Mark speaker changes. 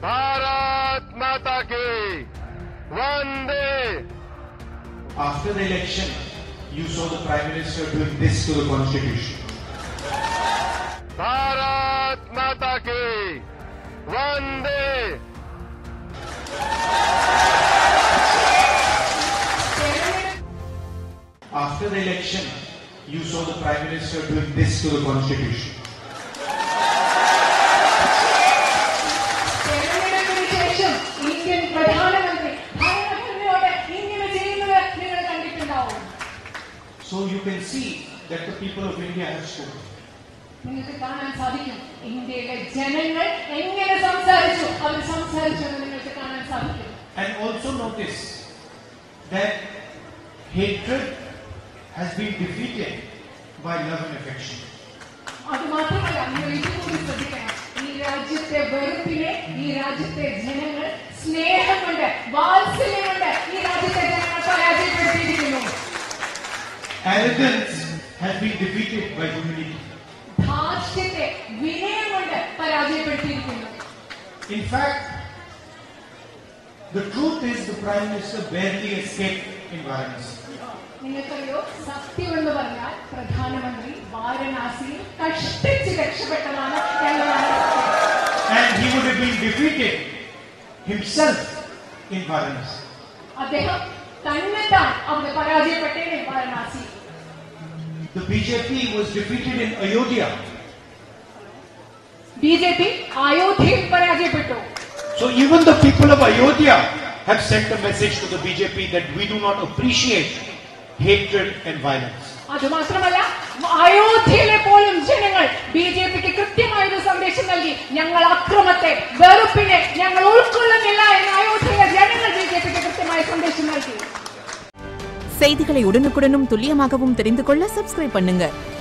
Speaker 1: भारत माता की वंदे
Speaker 2: After the election, you saw the Prime Minister doing this to the Constitution.
Speaker 1: Bharat माता की वंदे
Speaker 2: After the election, you saw the Prime Minister doing this to the Constitution.
Speaker 3: തെരഞ്ഞെടുപ്പിന് ശേഷം Indian പ്രധാനമന്ത്രി ഭരണഘടനയോട് ഇങ്ങനെ ചെയ്യുന്നത് നിങ്ങൾ കണ്ടിട്ടുണ്ടാവും
Speaker 2: So you can see that the people of India have spoken.
Speaker 3: നിങ്ങൾക്ക് കാണാൻ സാധിക്കും ഇന്ത്യയിലെ ജനങ്ങൾ എങ്ങനെ സംസാരിച്ചു അവർ സംസാരിച്ചു എന്ന് നിങ്ങൾക്ക് കാണാൻ സാധിക്കും
Speaker 2: And also notice that hatred has been defeated by love and affection.
Speaker 3: അത് മാത്രമല്ല നിങ്ങൾ ഇതുകൂടി ശ്രദ്ധിക്കണം ഈ രാജ്യത്തെ വെറുപ്പിനെ ഈ രാജ്യത്തെ ജനങ്ങൾ സ്നേഹം കൊണ്ട് വാത്സല്യം കൊണ്ട് ഈ രാജ്യത്തെ ജനങ്ങൾ പരാജയപ്പെടുത്തിയിരിക്കുന്നു
Speaker 2: Arrogance has been defeated by humility.
Speaker 3: ധാർഷ്ട്യത്തെ വിനയം കൊണ്ട് പരാജയപ്പെടുത്തിയിരിക്കുന്നു
Speaker 2: In fact, the truth is the Prime Minister barely escaped in Varanasi.
Speaker 3: നിങ്ങൾക്കറിയോ സത്യം എന്ന് പറഞ്ഞാൽ പ്രധാനമന്ത്രി വാരണാസിയിൽ കഷ്ടിച്ച് രക്ഷപ്പെട്ടതാണ് എന്നതാണ് സത്യം.
Speaker 2: And he would have been defeated himself in Varanasi.
Speaker 3: അദ്ദേഹം തന്നെത്താൻ അവിടെ പരാജയപ്പെട്ടേനെ Varanasi
Speaker 2: The BJP was defeated in Ayodhya.
Speaker 3: B J P അയോധ്യയിൽ പരാജയപ്പെട്ടു
Speaker 2: So even the people of Ayodhya have sent a message to the BJP that we do not appreciate hatred and violence.
Speaker 3: അതുമാത്രമല്ല അയോധ്യയിലെ പോലും ജനങ്ങൾ ബി ജെ പിക്ക് കൃത്യമായ ഒരു സന്ദേശം നൽകി ഞങ്ങൾ അക്രമത്തെ വെറുപ്പിനെ ഞങ്ങൾ ഉൾക്കൊള്ളുന്നില്ല എന്ന് അയോധ്യയിലെ ജനങ്ങൾ ബി ജെ പിക്ക് കൃത്യമായ സന്ദേശം നൽകി
Speaker 4: செய்திகளை உடனுக்குடனும் துல்லியமாகவும் தெரிந்து கொள்ள சப்ஸ்கிரைப் பண்ணுங்க